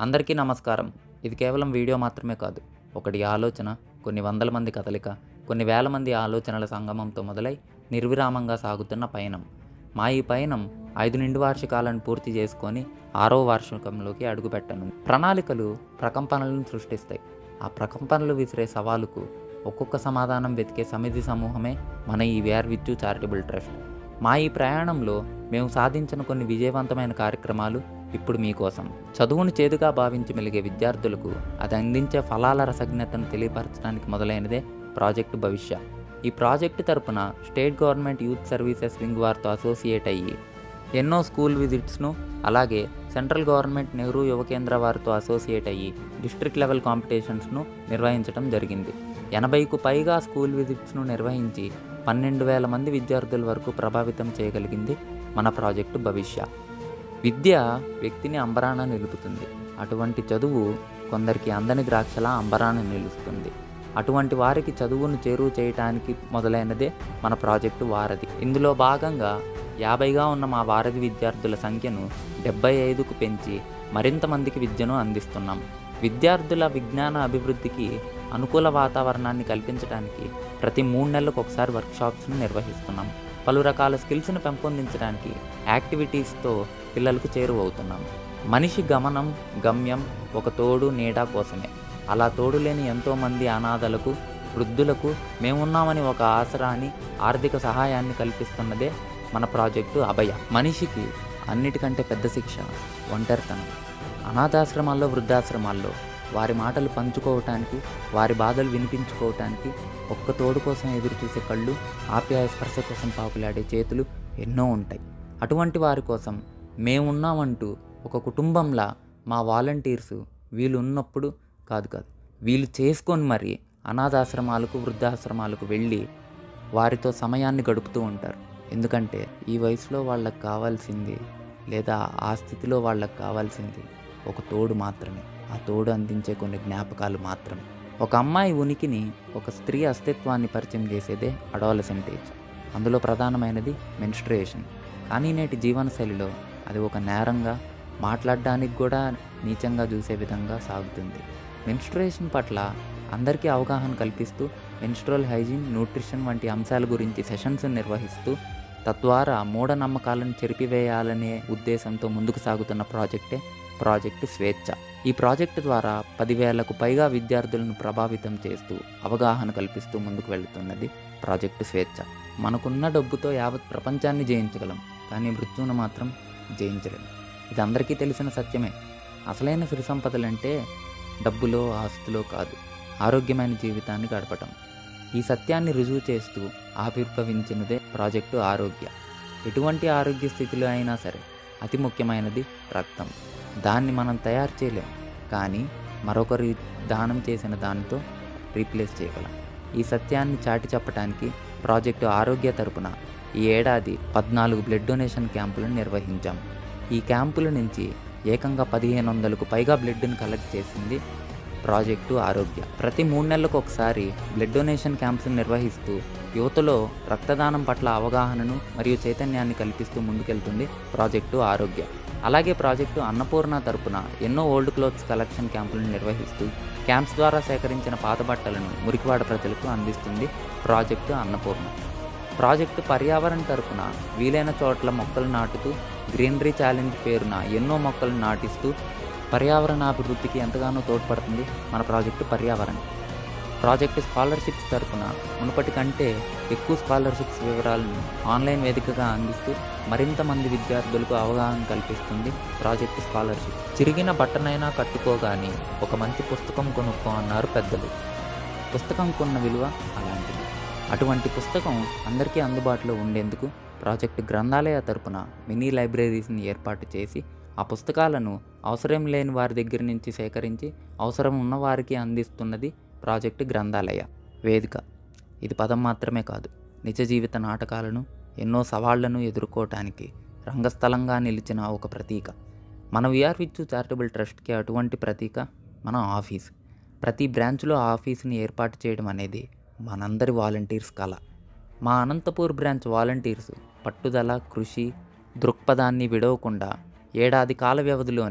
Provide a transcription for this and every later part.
అందరికీ నమస్కారం ఇది కేవలం వీడియో మాత్రమే కాదు ఒకటి ఆలోచన కొన్ని వందల మంది కదలిక కొన్ని వేల మంది ఆలోచనల సంగమంతో మొదలై నిర్విరామంగా సాగుతున్న పయనం మా ఈ పయనం ఐదు నిండు వార్షికాలను పూర్తి చేసుకొని ఆరో వార్షికంలోకి అడుగుపెట్టనుంది ప్రణాళికలు ప్రకంపనలను సృష్టిస్తాయి ఆ ప్రకంపనలు విసిరే సవాలుకు ఒక్కొక్క సమాధానం వెతికే సమితి సమూహమే మన ఈ వేర్ విచ్చు చారిటబుల్ ట్రస్ట్ మా ఈ ప్రయాణంలో మేము సాధించిన కొన్ని విజయవంతమైన కార్యక్రమాలు ఇప్పుడు మీకోసం చదువును చేదుగా భావించి మెలిగే విద్యార్థులకు అది అందించే ఫలాల రసజ్ఞతను తెలియపరచడానికి మొదలైనదే ప్రాజెక్టు భవిష్య ఈ ప్రాజెక్టు తరపున state government youth services wing వారితో అసోసియేట్ అయ్యి ఎన్నో స్కూల్ విజిట్స్ను అలాగే సెంట్రల్ గవర్నమెంట్ నెహ్రూ యువ కేంద్ర వారితో అసోసియేట్ అయ్యి డిస్ట్రిక్ట్ లెవెల్ కాంపిటీషన్స్ను నిర్వహించడం జరిగింది ఎనభైకు పైగా స్కూల్ విజిట్స్ను నిర్వహించి పన్నెండు వేల మంది విద్యార్థుల వరకు ప్రభావితం చేయగలిగింది మన ప్రాజెక్టు భవిష్య విద్య వ్యక్తిని అంబరాన నిలుపుతుంది అటువంటి చదువు కొందరికి అందని ద్రాక్షలా అంబరాన నిలుస్తుంది అటువంటి వారికి చదువును చేరువ చేయటానికి మొదలైనదే మన ప్రాజెక్టు వారధి ఇందులో భాగంగా యాభైగా ఉన్న మా వారధి విద్యార్థుల సంఖ్యను డెబ్బై ఐదుకు పెంచి మరింత మందికి విద్యను అందిస్తున్నాం విద్యార్థుల విజ్ఞాన అభివృద్ధికి అనుకూల వాతావరణాన్ని కల్పించడానికి ప్రతి మూడు నెలలకు ఒకసారి వర్క్షాప్స్ను నిర్వహిస్తున్నాం పలు రకాల స్కిల్స్ను పెంపొందించడానికి యాక్టివిటీస్తో పిల్లలకు చేరువవుతున్నాం మనిషి గమనం గమ్యం ఒక తోడు నీడ కోసమే అలా తోడు లేని ఎంతోమంది అనాథలకు వృద్ధులకు మేమున్నామని ఒక ఆసరాని ఆర్థిక సహాయాన్ని కల్పిస్తున్నదే మన ప్రాజెక్టు అభయ మనిషికి అన్నిటికంటే పెద్ద శిక్ష ఒంటరితనం అనాథాశ్రమాల్లో వృద్ధాశ్రమాల్లో వారి మాటలు పంచుకోవటానికి వారి బాధలు వినిపించుకోవటానికి ఒక్క తోడు కోసం ఎదురు చూసే కళ్ళు ఆప్యాయ స్పర్శ కోసం పాపులాడే చేతులు ఎన్నో ఉంటాయి అటువంటి వారి కోసం మేమున్నామంటూ ఒక కుటుంబంలా మా వాలంటీర్స్ వీళ్ళు ఉన్నప్పుడు కాదు కాదు వీళ్ళు చేసుకొని మరి అనాథాశ్రమాలకు వృద్ధాశ్రమాలకు వెళ్ళి వారితో సమయాన్ని గడుపుతూ ఉంటారు ఎందుకంటే ఈ వయసులో వాళ్ళకి కావాల్సింది లేదా ఆ స్థితిలో వాళ్ళకి కావాల్సింది ఒక తోడు మాత్రమే ఆ తోడు అందించే కొన్ని జ్ఞాపకాలు మాత్రమే ఒక అమ్మాయి ఉనికిని ఒక స్త్రీ అస్తిత్వాన్ని పరిచయం చేసేదే అడాలసెంటేజ్ అందులో ప్రధానమైనది మెన్స్ట్రుయేషన్ కానీ నేటి జీవనశైలిలో అది ఒక నేరంగా మాట్లాడడానికి కూడా నీచంగా చూసే విధంగా సాగుతుంది మెన్స్ట్రుయేషన్ పట్ల అందరికీ అవగాహన కల్పిస్తూ మెన్స్ట్రల్ హైజీన్ న్యూట్రిషన్ వంటి అంశాల గురించి సెషన్స్ నిర్వహిస్తూ తద్వారా మూఢనమ్మకాలను చెరిపివేయాలనే ఉద్దేశంతో ముందుకు సాగుతున్న ప్రాజెక్టే ప్రాజెక్టు స్వేచ్ఛ ఈ ప్రాజెక్టు ద్వారా పదివేలకు పైగా విద్యార్థులను ప్రభావితం చేస్తూ అవగాహన కల్పిస్తూ ముందుకు వెళుతున్నది ప్రాజెక్టు స్వేచ్ఛ మనకున్న డబ్బుతో యావత్ ప్రపంచాన్ని జయించగలం కానీ మృత్యువును మాత్రం జయించలేం ఇది అందరికీ తెలిసిన సత్యమే అసలైన సిరి సంపదలంటే డబ్బులో ఆస్తులో కాదు ఆరోగ్యమైన జీవితాన్ని గడపటం ఈ సత్యాన్ని రుజువు చేస్తూ ఆవిర్భవించినదే ప్రాజెక్టు ఆరోగ్య ఎటువంటి ఆరోగ్య స్థితిలో అయినా సరే అతి ముఖ్యమైనది రక్తం దాన్ని మనం తయారు చేయలేం కానీ మరొకరి దానం చేసిన దానితో రీప్లేస్ చేయగలం ఈ సత్యాన్ని చాటి చెప్పడానికి ప్రాజెక్టు ఆరోగ్య తరపున ఈ ఏడాది పద్నాలుగు బ్లడ్ డొనేషన్ క్యాంపులను నిర్వహించాం ఈ క్యాంపుల నుంచి ఏకంగా పదిహేను వందలకు పైగా బ్లడ్ని కలెక్ట్ చేసింది ప్రాజెక్టు ఆరోగ్య ప్రతి మూడు నెలలకు ఒకసారి బ్లడ్ డొనేషన్ క్యాంప్స్ నిర్వహిస్తూ యువతలో రక్తదానం పట్ల అవగాహనను మరియు చైతన్యాన్ని కల్పిస్తూ ముందుకెళ్తుంది ప్రాజెక్టు ఆరోగ్య అలాగే ప్రాజెక్టు అన్నపూర్ణ తరపున ఎన్నో ఓల్డ్ క్లోత్స్ కలెక్షన్ క్యాంపులను నిర్వహిస్తూ క్యాంప్స్ ద్వారా సేకరించిన పాత బట్టలను మురికివాడ ప్రజలకు అందిస్తుంది ప్రాజెక్టు అన్నపూర్ణ ప్రాజెక్టు పర్యావరణ తరపున వీలైన చోట్ల మొక్కలు నాటుతూ గ్రీనరీ ఛాలెంజ్ పేరున ఎన్నో మొక్కలు నాటిస్తూ పర్యావరణాభివృద్ధికి ఎంతగానో తోడ్పడుతుంది మన ప్రాజెక్టు పర్యావరణ ప్రాజెక్టు స్కాలర్షిప్స్ తరపున మునుపటి కంటే ఎక్కువ స్కాలర్షిప్స్ వివరాలను ఆన్లైన్ వేదికగా అందిస్తూ మరింత మంది విద్యార్థులకు అవగాహన కల్పిస్తుంది ప్రాజెక్టు స్కాలర్షిప్ చిరిగిన బట్టనైనా కట్టుకోగాని ఒక మంచి పుస్తకం కొనుక్కో అన్నారు పెద్దలు పుస్తకం కొన్న విలువ అలాంటిది అటువంటి పుస్తకం అందరికీ అందుబాటులో ఉండేందుకు ప్రాజెక్టు గ్రంథాలయ తరపున మినీ లైబ్రరీస్ని ఏర్పాటు చేసి ఆ పుస్తకాలను అవసరం లేని వారి దగ్గర నుంచి సేకరించి అవసరం ఉన్న వారికి అందిస్తున్నది ప్రాజెక్టు గ్రంథాలయ వేదిక ఇది పదం మాత్రమే కాదు నిజ జీవిత నాటకాలను ఎన్నో సవాళ్లను ఎదుర్కోవటానికి రంగస్థలంగా నిలిచిన ఒక ప్రతీక మన విఆర్ విచ్చు చారిటబుల్ ట్రస్ట్కి అటువంటి ప్రతీక మన ఆఫీస్ ప్రతి బ్రాంచ్లో ఆఫీస్ని ఏర్పాటు చేయడం అనేది మనందరి వాలంటీర్స్ కళ మా అనంతపూర్ బ్రాంచ్ వాలంటీర్స్ పట్టుదల కృషి దృక్పథాన్ని విడవకుండా ఏడాది కాల వ్యవధిలోనే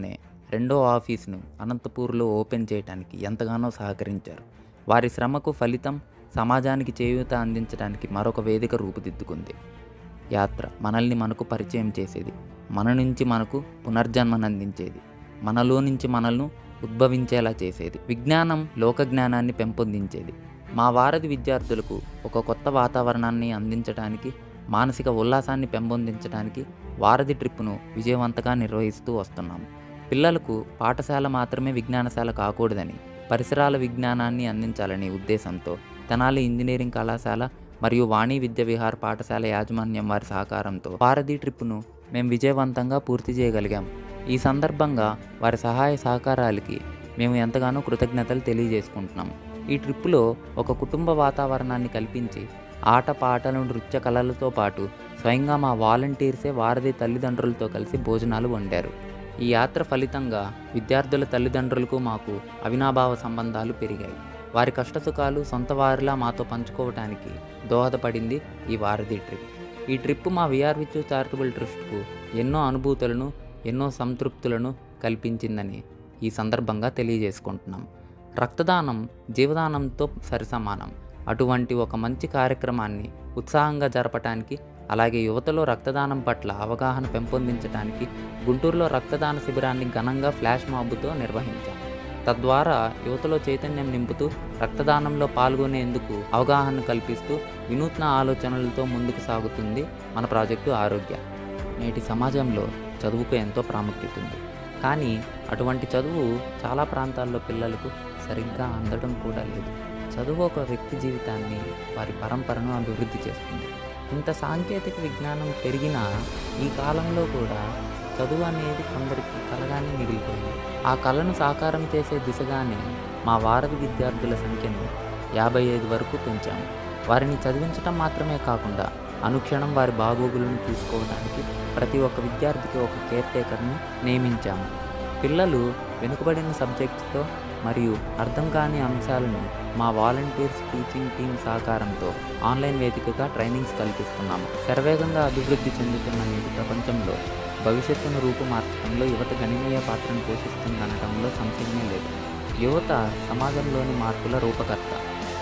రెండో ఆఫీసును అనంతపూర్లో ఓపెన్ చేయడానికి ఎంతగానో సహకరించారు వారి శ్రమకు ఫలితం సమాజానికి చేయూత అందించడానికి మరొక వేదిక రూపుదిద్దుకుంది యాత్ర మనల్ని మనకు పరిచయం చేసేది మన నుంచి మనకు పునర్జన్మనందించేది మనలో నుంచి మనల్ని ఉద్భవించేలా చేసేది విజ్ఞానం లోక జ్ఞానాన్ని పెంపొందించేది మా వారధి విద్యార్థులకు ఒక కొత్త వాతావరణాన్ని అందించడానికి మానసిక ఉల్లాసాన్ని పెంపొందించడానికి వారధి ట్రిప్పును విజయవంతంగా నిర్వహిస్తూ వస్తున్నాము పిల్లలకు పాఠశాల మాత్రమే విజ్ఞానశాల కాకూడదని పరిసరాల విజ్ఞానాన్ని అందించాలనే ఉద్దేశంతో తెనాలి ఇంజనీరింగ్ కళాశాల మరియు వాణి విద్య విహార్ పాఠశాల యాజమాన్యం వారి సహకారంతో వారధి ట్రిప్పును మేము విజయవంతంగా పూర్తి చేయగలిగాం ఈ సందర్భంగా వారి సహాయ సహకారాలకి మేము ఎంతగానో కృతజ్ఞతలు తెలియజేసుకుంటున్నాం ఈ ట్రిప్పులో ఒక కుటుంబ వాతావరణాన్ని కల్పించి ఆట పాటలు నృత్య కళలతో పాటు స్వయంగా మా వాలంటీర్సే వారధి తల్లిదండ్రులతో కలిసి భోజనాలు వండారు ఈ యాత్ర ఫలితంగా విద్యార్థుల తల్లిదండ్రులకు మాకు అవినాభావ సంబంధాలు పెరిగాయి వారి కష్టసుఖాలు సొంత వారిలా మాతో పంచుకోవటానికి దోహదపడింది ఈ వారధి ట్రిప్ ఈ ట్రిప్ మా విఆర్ విచ్చు చారిటబుల్ ట్రస్ట్కు ఎన్నో అనుభూతులను ఎన్నో సంతృప్తులను కల్పించిందని ఈ సందర్భంగా తెలియజేసుకుంటున్నాం రక్తదానం జీవదానంతో సరిసమానం అటువంటి ఒక మంచి కార్యక్రమాన్ని ఉత్సాహంగా జరపటానికి అలాగే యువతలో రక్తదానం పట్ల అవగాహన పెంపొందించడానికి గుంటూరులో రక్తదాన శిబిరాన్ని ఘనంగా ఫ్లాష్ మాబ్తో నిర్వహించాం తద్వారా యువతలో చైతన్యం నింపుతూ రక్తదానంలో పాల్గొనేందుకు అవగాహన కల్పిస్తూ వినూత్న ఆలోచనలతో ముందుకు సాగుతుంది మన ప్రాజెక్టు ఆరోగ్య నేటి సమాజంలో చదువుకు ఎంతో ప్రాముఖ్యత ఉంది కానీ అటువంటి చదువు చాలా ప్రాంతాల్లో పిల్లలకు సరిగ్గా అందడం కూడా లేదు చదువు ఒక వ్యక్తి జీవితాన్ని వారి పరంపరను అభివృద్ధి చేస్తుంది ఇంత సాంకేతిక విజ్ఞానం పెరిగినా ఈ కాలంలో కూడా చదువు అనేది కొందరికి కలగానే మిగిలిపోయింది ఆ కళను సాకారం చేసే దిశగానే మా వారధి విద్యార్థుల సంఖ్యను యాభై ఐదు వరకు పెంచాము వారిని చదివించడం మాత్రమే కాకుండా అనుక్షణం వారి బాగోగులను చూసుకోవడానికి ప్రతి ఒక్క విద్యార్థికి ఒక కేర్ టేకర్ను నియమించాము పిల్లలు వెనుకబడిన సబ్జెక్ట్స్తో మరియు అర్థం కాని అంశాలను మా వాలంటీర్స్ టీచింగ్ టీం సహకారంతో ఆన్లైన్ వేదికగా ట్రైనింగ్స్ కల్పిస్తున్నాము శరవేగంగా అభివృద్ధి చెందుతున్న నేటి ప్రపంచంలో భవిష్యత్తును రూపుమార్చడంలో యువత గణనీయ పాత్రను పోషిస్తుందనడంలో సంశయమే లేదు యువత సమాజంలోని మార్పుల రూపకర్త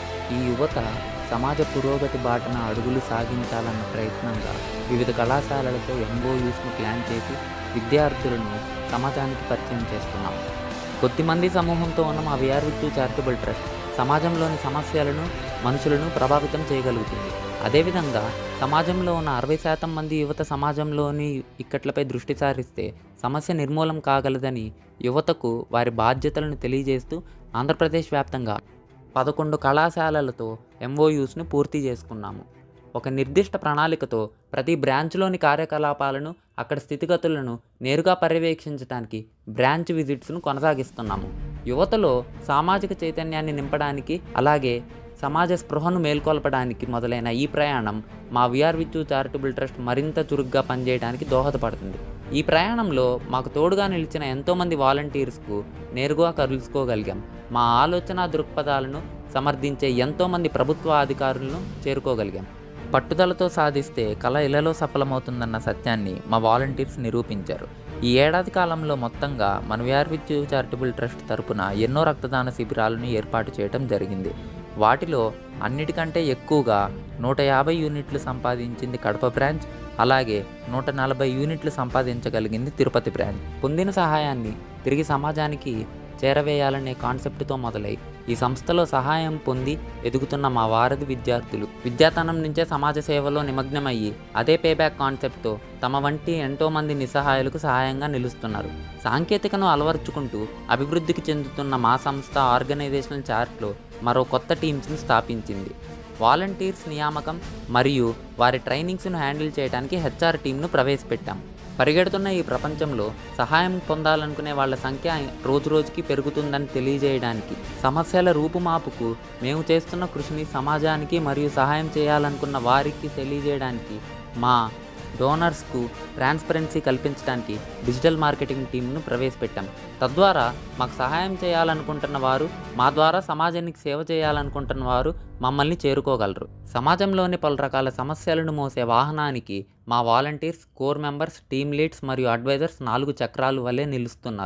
ఈ యువత సమాజ పురోగతి బాటన అడుగులు సాగించాలన్న ప్రయత్నంగా వివిధ కళాశాలలతో ఎంఓయూస్ను ప్లాన్ చేసి విద్యార్థులను సమాజానికి పరిచయం చేస్తున్నాం కొద్దిమంది సమూహంతో ఉన్న మా విఆర్విక్యూ చారిటబుల్ ట్రస్ట్ సమాజంలోని సమస్యలను మనుషులను ప్రభావితం చేయగలుగుతుంది అదేవిధంగా సమాజంలో ఉన్న అరవై శాతం మంది యువత సమాజంలోని ఇక్కట్లపై దృష్టి సారిస్తే సమస్య నిర్మూలం కాగలదని యువతకు వారి బాధ్యతలను తెలియజేస్తూ ఆంధ్రప్రదేశ్ వ్యాప్తంగా పదకొండు కళాశాలలతో ఎంఓయూస్ను పూర్తి చేసుకున్నాము ఒక నిర్దిష్ట ప్రణాళికతో ప్రతి బ్రాంచ్లోని కార్యకలాపాలను అక్కడ స్థితిగతులను నేరుగా పర్యవేక్షించడానికి బ్రాంచ్ విజిట్స్ను కొనసాగిస్తున్నాము యువతలో సామాజిక చైతన్యాన్ని నింపడానికి అలాగే సమాజ స్పృహను మేల్కొల్పడానికి మొదలైన ఈ ప్రయాణం మా విఆర్ విచ్చు చారిటబుల్ ట్రస్ట్ మరింత చురుగ్గా పనిచేయడానికి దోహదపడుతుంది ఈ ప్రయాణంలో మాకు తోడుగా నిలిచిన ఎంతోమంది వాలంటీర్స్కు నేరుగా కలుసుకోగలిగాం మా ఆలోచన దృక్పథాలను సమర్థించే ఎంతోమంది ప్రభుత్వ అధికారులను చేరుకోగలిగాం పట్టుదలతో సాధిస్తే కళ ఇళ్లలో సఫలమవుతుందన్న సత్యాన్ని మా వాలంటీర్స్ నిరూపించారు ఈ ఏడాది కాలంలో మొత్తంగా మన విఆర్ విచ్చు చారిటబుల్ ట్రస్ట్ తరపున ఎన్నో రక్తదాన శిబిరాలను ఏర్పాటు చేయడం జరిగింది వాటిలో అన్నిటికంటే ఎక్కువగా నూట యాభై యూనిట్లు సంపాదించింది కడప బ్రాంచ్ అలాగే నూట నలభై యూనిట్లు సంపాదించగలిగింది తిరుపతి బ్రాంచ్ పొందిన సహాయాన్ని తిరిగి సమాజానికి చేరవేయాలనే కాన్సెప్ట్తో మొదలై ఈ సంస్థలో సహాయం పొంది ఎదుగుతున్న మా వారధి విద్యార్థులు విద్యాతనం నుంచే సమాజ సేవలో నిమగ్నమయ్యి అదే పేబ్యాక్ కాన్సెప్ట్తో తమ వంటి ఎంతోమంది నిస్సహాయులకు సహాయంగా నిలుస్తున్నారు సాంకేతికను అలవర్చుకుంటూ అభివృద్ధికి చెందుతున్న మా సంస్థ ఆర్గనైజేషనల్ చార్ట్లో మరో కొత్త టీమ్స్ని స్థాపించింది వాలంటీర్స్ నియామకం మరియు వారి ట్రైనింగ్స్ను హ్యాండిల్ చేయడానికి హెచ్ఆర్ టీంను ప్రవేశపెట్టాం పరిగెడుతున్న ఈ ప్రపంచంలో సహాయం పొందాలనుకునే వాళ్ళ సంఖ్య రోజురోజుకి పెరుగుతుందని తెలియజేయడానికి సమస్యల రూపుమాపుకు మేము చేస్తున్న కృషిని సమాజానికి మరియు సహాయం చేయాలనుకున్న వారికి తెలియజేయడానికి మా డోనర్స్కు ట్రాన్స్పరెన్సీ కల్పించడానికి డిజిటల్ మార్కెటింగ్ టీంను ప్రవేశపెట్టాం తద్వారా మాకు సహాయం చేయాలనుకుంటున్న వారు మా ద్వారా సమాజానికి సేవ చేయాలనుకుంటున్న వారు మమ్మల్ని చేరుకోగలరు సమాజంలోని పలు రకాల సమస్యలను మోసే వాహనానికి మా volunteers core members team leads మరియు అడ్వైజర్స్ నాలుగు చక్రాలు వల్లే నిలుస్తున్నారు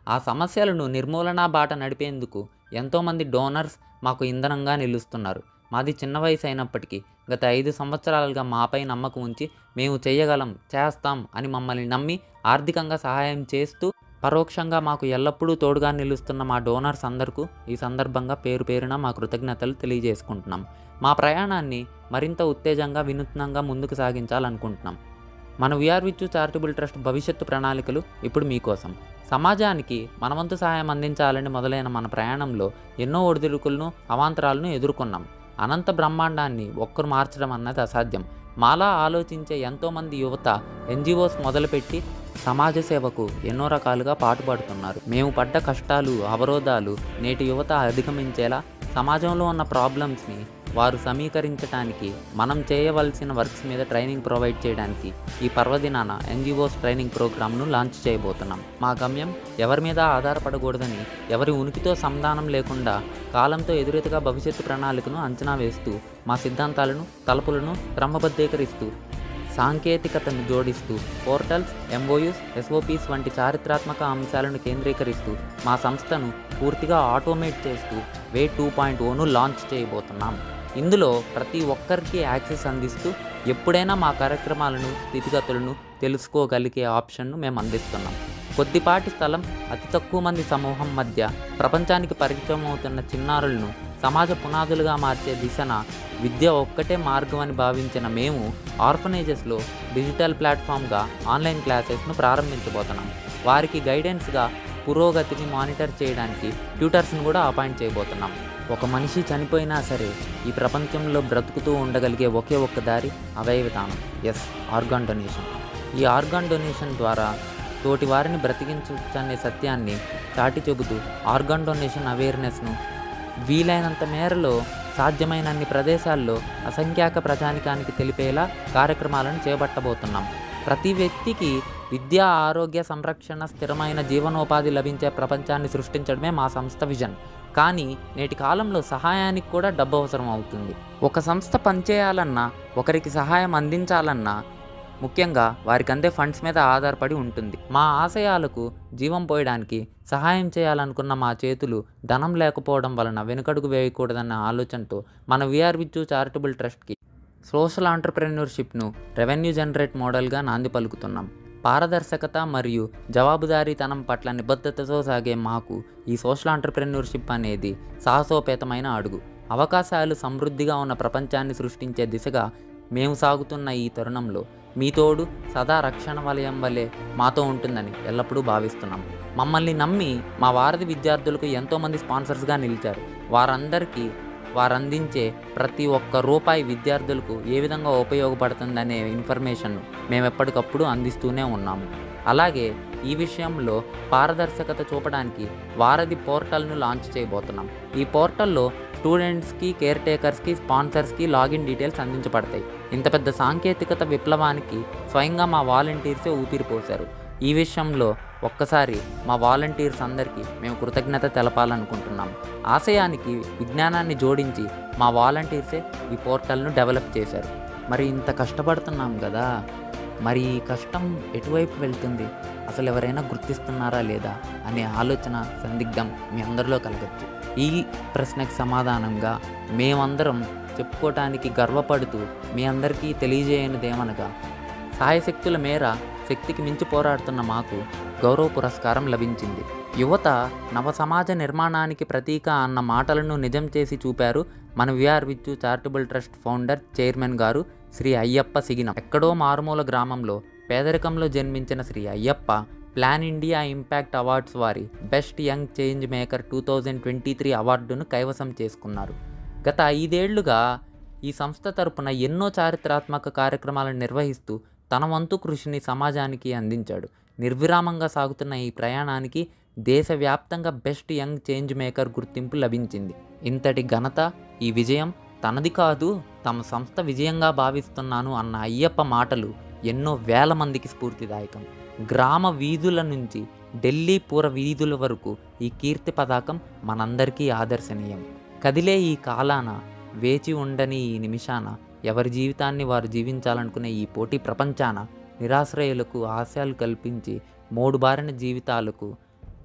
ఆ సమస్యలను నిర్మూలన బాట నడిపేందుకు ఎంతోమంది డోనర్స్ మాకు ఇంధనంగా నిలుస్తున్నారు మాది చిన్న వయసు అయినప్పటికీ గత ఐదు సంవత్సరాలుగా మాపై నమ్మకం ఉంచి మేము చేయగలం చేస్తాం అని మమ్మల్ని నమ్మి ఆర్థికంగా సహాయం చేస్తూ పరోక్షంగా మాకు ఎల్లప్పుడూ తోడుగా నిలుస్తున్న మా డోనర్స్ అందరికీ ఈ సందర్భంగా పేరు పేరున మా కృతజ్ఞతలు తెలియజేసుకుంటున్నాం మా ప్రయాణాన్ని మరింత ఉత్తేజంగా వినూత్నంగా ముందుకు సాగించాలనుకుంటున్నాం మన విఆర్ విచ్చు చారిటబుల్ ట్రస్ట్ భవిష్యత్తు ప్రణాళికలు ఇప్పుడు మీకోసం సమాజానికి మనవంతు సహాయం అందించాలని మొదలైన మన ప్రయాణంలో ఎన్నో ఒడిదుడుకులను అవాంతరాలను ఎదుర్కొన్నాం అనంత బ్రహ్మాండాన్ని ఒక్కరు మార్చడం అన్నది అసాధ్యం మాలా ఆలోచించే ఎంతోమంది యువత ఎన్జిఓస్ మొదలుపెట్టి సమాజ సేవకు ఎన్నో రకాలుగా పాటుపడుతున్నారు మేము పడ్డ కష్టాలు అవరోధాలు నేటి యువత అధిగమించేలా సమాజంలో ఉన్న ప్రాబ్లమ్స్ని వారు సమీకరించడానికి మనం చేయవలసిన వర్క్స్ మీద ట్రైనింగ్ ప్రొవైడ్ చేయడానికి ఈ పర్వదినాన ఎన్జిఓస్ ట్రైనింగ్ ప్రోగ్రామ్ను లాంచ్ చేయబోతున్నాం మా గమ్యం ఎవరి మీద ఆధారపడకూడదని ఎవరి ఉనికితో సంధానం లేకుండా కాలంతో ఎదురెతుగా భవిష్యత్తు ప్రణాళికను అంచనా వేస్తూ మా సిద్ధాంతాలను తలుపులను క్రమబద్ధీకరిస్తూ సాంకేతికతను జోడిస్తూ పోర్టల్స్ ఎంఓయూస్ ఎస్ఓపీస్ వంటి చారిత్రాత్మక అంశాలను కేంద్రీకరిస్తూ మా సంస్థను పూర్తిగా ఆటోమేట్ చేస్తూ way two point one launch చేయబోతున్నాం ఇందులో ప్రతి ఒక్కరికి యాక్సెస్ అందిస్తూ ఎప్పుడైనా మా కార్యక్రమాలను స్థితిగతులను తెలుసుకోగలిగే ఆప్షన్ను మేము అందిస్తున్నాం కొద్దిపాటి స్థలం అతి తక్కువ మంది సమూహం మధ్య ప్రపంచానికి పరిచయం అవుతున్న చిన్నారులను సమాజ పునాదులుగా మార్చే దిశన విద్య ఒక్కటే మార్గం అని భావించిన మేము ఆర్ఫనేజెస్లో డిజిటల్ ప్లాట్ఫామ్గా ఆన్లైన్ క్లాసెస్ను ప్రారంభించబోతున్నాం వారికి గైడెన్స్గా పురోగతిని మానిటర్ చేయడానికి ట్యూటర్స్ని కూడా అపాయింట్ చేయబోతున్నాం ఒక మనిషి చనిపోయినా సరే ఈ ప్రపంచంలో బ్రతుకుతూ ఉండగలిగే ఒకే ఒక్క దారి అవయవదానం ఎస్ ఆర్గాన్ డొనేషన్ ఈ ఆర్గాన్ డొనేషన్ ద్వారా తోటి వారిని బ్రతికించవచ్చనే సత్యాన్ని చాటి చెబుతూ ఆర్గాన్ డొనేషన్ అవేర్నెస్ను వీలైనంత మేరలో సాధ్యమైనన్ని ప్రదేశాల్లో అసంఖ్యాక ప్రజానికానికి తెలిపేలా కార్యక్రమాలను చేపట్టబోతున్నాం ప్రతి వ్యక్తికి విద్య ఆరోగ్య సంరక్షణ స్థిరమైన జీవనోపాధి లభించే ప్రపంచాన్ని సృష్టించడమే మా సంస్థ విజన్ కానీ నేటి కాలంలో సహాయానికి కూడా డబ్బు అవసరం అవుతుంది ఒక సంస్థ పనిచేయాలన్నా ఒకరికి సహాయం అందించాలన్నా ముఖ్యంగా వారికి అందే ఫండ్స్ మీద ఆధారపడి ఉంటుంది మా ఆశయాలకు జీవం పోయడానికి సహాయం చేయాలనుకున్న మా చేతులు ధనం లేకపోవడం వలన వెనుకడుగు వేయకూడదన్న ఆలోచనతో మన విఆర్ విచ్చు చారిటబుల్ ట్రస్ట్కి సోషల్ ఆంటర్ప్రెన్యూర్షిప్ను రెవెన్యూ జనరేట్ మోడల్గా నాంది పలుకుతున్నాం పారదర్శకత మరియు జవాబుదారీతనం పట్ల నిబద్ధతతో సాగే మాకు ఈ సోషల్ ఆంటర్ప్రెన్యూర్షిప్ అనేది సాహసోపేతమైన అడుగు అవకాశాలు సమృద్ధిగా ఉన్న ప్రపంచాన్ని సృష్టించే దిశగా మేము సాగుతున్న ఈ తరుణంలో మీ తోడు సదా రక్షణ వలయం వలె మాతో ఉంటుందని ఎల్లప్పుడూ భావిస్తున్నాం మమ్మల్ని నమ్మి మా వారధి విద్యార్థులకు ఎంతోమంది స్పాన్సర్స్గా నిలిచారు వారందరికీ వారందించే ప్రతి ఒక్క రూపాయి విద్యార్థులకు ఏ విధంగా ఉపయోగపడుతుందనే ఇన్ఫర్మేషన్ను మేము ఎప్పటికప్పుడు అందిస్తూనే ఉన్నాము అలాగే ఈ విషయంలో పారదర్శకత చూపడానికి వారధి పోర్టల్ను లాంచ్ చేయబోతున్నాం ఈ పోర్టల్లో స్టూడెంట్స్కి కేర్ టేకర్స్కి స్పాన్సర్స్కి లాగిన్ డీటెయిల్స్ అందించబడతాయి ఇంత పెద్ద సాంకేతికత విప్లవానికి స్వయంగా మా వాలంటీర్సే ఊపిరిపోశారు ఈ విషయంలో ఒక్కసారి మా వాలంటీర్స్ అందరికీ మేము కృతజ్ఞత తెలపాలనుకుంటున్నాం ఆశయానికి విజ్ఞానాన్ని జోడించి మా వాలంటీర్సే ఈ పోర్టల్ను డెవలప్ చేశారు మరి ఇంత కష్టపడుతున్నాం కదా మరి ఈ కష్టం ఎటువైపు వెళ్తుంది అసలు ఎవరైనా గుర్తిస్తున్నారా లేదా అనే ఆలోచన సందిగ్ధం మీ అందరిలో కలగచ్చు ఈ ప్రశ్నకు సమాధానంగా మేమందరం చెప్పుకోవటానికి గర్వపడుతూ మీ అందరికీ తెలియజేయనిదేమనగా సాయశక్తుల మేర శక్తికి మించి పోరాడుతున్న మాకు గౌరవ పురస్కారం లభించింది యువత నవ సమాజ నిర్మాణానికి ప్రతీక అన్న మాటలను నిజం చేసి చూపారు మన VR Vichu charitable trust founder chairman గారు శ్రీ అయ్యప్ప సిగినం ఎక్కడో మారుమూల గ్రామంలో పేదరికంలో జన్మించిన Shri Ayyappa plan India impact awards వారి best young change maker two thousand twenty three అవార్డును కైవసం చేసుకున్నారు గత ఐదేళ్లుగా ఈ సంస్థ తరపున ఎన్నో చారిత్రాత్మక కార్యక్రమాలను నిర్వహిస్తూ తన వంతు కృషిని సమాజానికి అందించాడు నిర్విరామంగా సాగుతున్న ఈ ప్రయాణానికి దేశవ్యాప్తంగా బెస్ట్ యంగ్ చేంజ్ మేకర్ గుర్తింపు లభించింది ఇంతటి ఘనత ఈ విజయం తనది కాదు తమ సంస్థ విజయంగా భావిస్తున్నాను అన్న అయ్యప్ప మాటలు ఎన్నో వేల మందికి స్ఫూర్తిదాయకం గ్రామ వీధుల నుంచి ఢిల్లీ పూర వీధుల వరకు ఈ కీర్తి పతాకం మనందరికీ ఆదర్శనీయం కదిలే ఈ కాలాన వేచి ఉండని ఈ నిమిషాన ఎవరి జీవితాన్ని వారు జీవించాలనుకునే ఈ పోటీ ప్రపంచాన నిరాశ్రయులకు ఆశయాలు కల్పించి మోడుబారిన జీవితాలకు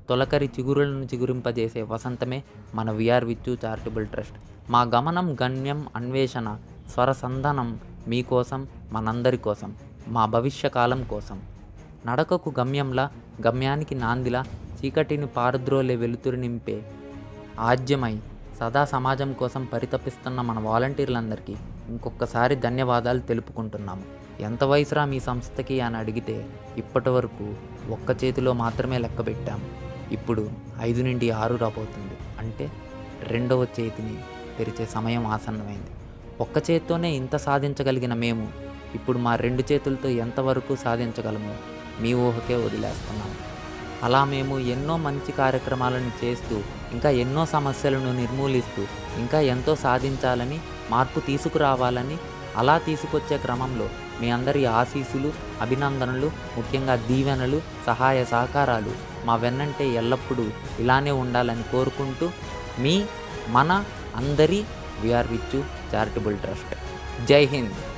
తొలకరి చిగురులను చిగురింపజేసే వసంతమే మన విఆర్ విచ్చు చారిటబుల్ ట్రస్ట్ మా గమనం గమ్యం అన్వేషణ స్వరసంధానం మీకోసం మనందరి కోసం మా భవిష్యకాలం కోసం నడకకు గమ్యంలా గమ్యానికి నాందిలా చీకటిని పారద్రోలే వెలుతురు నింపే ఆద్యమై సదా సమాజం కోసం పరితపిస్తున్న మన వాలంటీర్లందరికీ ఇంకొకసారి ధన్యవాదాలు తెలుపుకుంటున్నాము ఎంత వయసురా మీ సంస్థకి అని అడిగితే ఇప్పటి వరకు ఒక్క చేతిలో మాత్రమే లెక్క పెట్టాము ఇప్పుడు ఐదు నుండి ఆరు రాబోతుంది అంటే రెండవ చేతిని తెరిచే సమయం ఆసన్నమైంది ఒక్క చేత్తోనే ఇంత సాధించగలిగిన మేము ఇప్పుడు మా రెండు చేతులతో ఎంతవరకు సాధించగలమో మీ ఊహకే వదిలేస్తున్నాము అలా మేము ఎన్నో మంచి కార్యక్రమాలను చేస్తూ ఇంకా ఎన్నో సమస్యలను నిర్మూలిస్తూ ఇంకా ఎంతో సాధించాలని మార్పు తీసుకురావాలని అలా తీసుకొచ్చే క్రమంలో మీ అందరి ఆశీస్సులు అభినందనలు ముఖ్యంగా దీవెనలు సహాయ సహకారాలు మా వెన్నంటే ఎల్లప్పుడూ ఇలానే ఉండాలని కోరుకుంటూ మీ మన అందరి విఆర్ విచ్చు చారిటబుల్ ట్రస్ట్ జై హింద్